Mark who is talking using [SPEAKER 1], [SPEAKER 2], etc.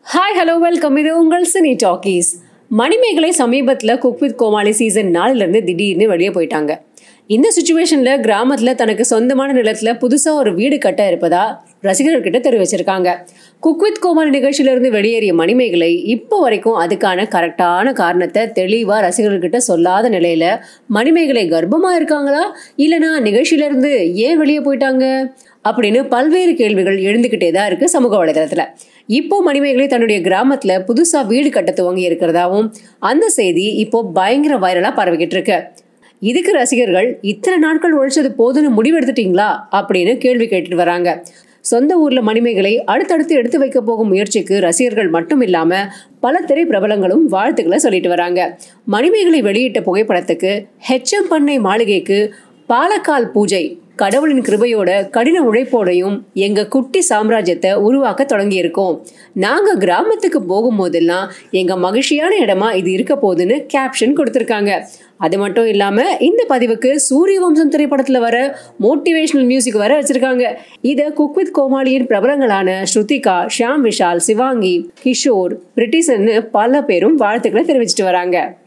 [SPEAKER 1] hi hello welcome இது உங்கள் cine talkies Manimekalai சமீபத்தில் குக் வித் கோமாளி சீசன் நாலுலேருந்து திடீர்னு வெளியே போயிட்டாங்க இந்த சுச்சுவேஷனில் கிராமத்தில் தனக்கு சொந்தமான நிலத்தில் புதுசாக ஒரு வீடு கட்ட இருப்பதா ரசிகர்கள்கிட்ட தெரிவிச்சிருக்காங்க குக் வித் கோமாளி நிகழ்ச்சியிலிருந்து வெளியேறிய மணிமேகலை இப்போ வரைக்கும் அதுக்கான கரெக்டான காரணத்தை தெளிவாக ரசிகர்கள்கிட்ட சொல்லாத நிலையில் மணிமேகலை கர்ப்பமாக இருக்காங்களா இல்லைனா நிகழ்ச்சியிலேருந்து ஏன் வெளியே போயிட்டாங்க அப்படின்னு பல்வேறு கேள்விகள் எழுந்துக்கிட்டே தான் இருக்கு சமூக வலைதளத்தில் இப்போ மணிமேகலை தன்னுடைய கிராமத்தில் புதுசாக வீடு கட்ட துவங்கி இருக்கிறதாவும் அந்த செய்தி இப்போ பயங்கர வைரலாக பரவிக்கிட்டு இருக்கு இதுக்கு ரசிகர்கள் இத்தனை நாட்கள் உழைச்சது போதுன்னு முடிவெடுத்துட்டீங்களா அப்படின்னு கேள்வி கேட்டுட்டு வராங்க சொந்த ஊர்ல மணிமேகலை அடுத்தடுத்து எடுத்து வைக்க போகும் முயற்சிக்கு ரசிகர்கள் மட்டும் இல்லாம பல திரை பிரபலங்களும் வாழ்த்துக்களை சொல்லிட்டு வராங்க மணிமேகலை வெளியிட்ட புகைப்படத்துக்கு ஹெச்எம் பண்ணை மாளிகைக்கு பாலக்கால் பூஜை கடவுளின் கிருபையோட கடின உழைப்போடையும் எங்க குட்டி சாம்ராஜ்யத்தை உருவாக்க தொடங்கி இருக்கோம் நாங்க கிராமத்துக்கு போகும்போதெல்லாம் எங்க மகிழ்ச்சியான இடமா இது இருக்க போகுதுன்னு கேப்ஷன் கொடுத்துருக்காங்க அது மட்டும் இல்லாம இந்த பதிவுக்கு சூரிய வம்சம் திரைப்படத்துல வர மோட்டிவேஷனல் மியூசிக் வர வச்சிருக்காங்க இத குக் வித் கோமாளியின் பிரபலங்களான ஸ்ருதிகா ஷியாம் விஷால் சிவாங்கி கிஷோர் பிரிட்டிசன்னு பல பேரும் வாழ்த்துக்களை தெரிவிச்சிட்டு வராங்க